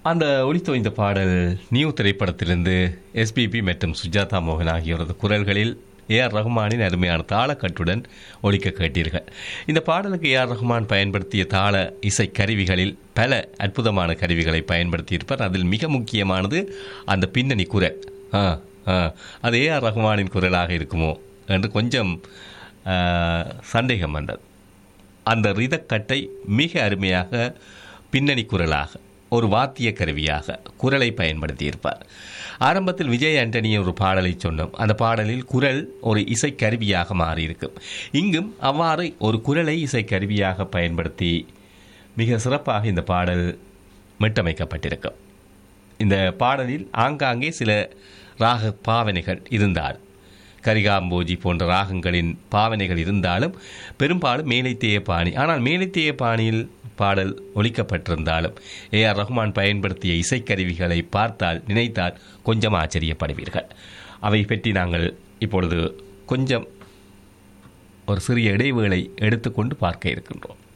அந்த ஒளித்தோய்ந்த பாடல் நியூ திரைப்படத்திலிருந்து எஸ்பிபி மற்றும் சுஜாதா மோகன் ஆகியோரது குரல்களில் ஏ ஆர் ரஹ்மானின் அருமையான தாளக்கட்டுடன் ஒலிக்க கேட்டீர்கள் இந்த பாடலுக்கு ஏ ஆர் ரஹ்மான் பயன்படுத்திய தாள இசை கருவிகளில் பல அற்புதமான கருவிகளை பயன்படுத்தியிருப்பார் அதில் மிக முக்கியமானது அந்த பின்னணி குரல் ஆ ஆ அது ஏ ஆர் ரஹ்மானின் குரலாக இருக்குமோ என்று கொஞ்சம் ஆ, சந்தேகம் வந்தது அந்த ரிதக்கட்டை மிக அருமையாக பின்னணி குரலாக ஒரு வாத்திய கருவியாக குரலை பயன்படுத்தியிருப்பார் ஆரம்பத்தில் விஜய் ஆண்டனி ஒரு பாடலை சொன்னோம் அந்த பாடலில் குரல் ஒரு இசைக்கருவியாக மாறியிருக்கும் இங்கும் அவ்வாறு ஒரு குரலை இசைக்கருவியாக பயன்படுத்தி மிக சிறப்பாக இந்த பாடல் மீட்டமைக்கப்பட்டிருக்கும் இந்த பாடலில் ஆங்காங்கே சில ராக பாவனைகள் இருந்தால் கரிகாம்போஜி போன்ற ராகங்களின் பாவனைகள் இருந்தாலும் பெரும்பாலும் மேலைத்தேய பாணி ஆனால் மேலைத்தேய பாணியில் பாடல் ஒலிக்கப்பட்டிருந்தாலும் ஏ ஆர் ரஹ்மான் பயன்படுத்திய இசைக்கருவிகளை பார்த்தால் நினைத்தால் கொஞ்சம் ஆச்சரியப்படுவீர்கள் அவை பற்றி நாங்கள் இப்பொழுது கொஞ்சம் ஒரு சிறிய இடைவேளை எடுத்துக்கொண்டு பார்க்க இருக்கின்றோம்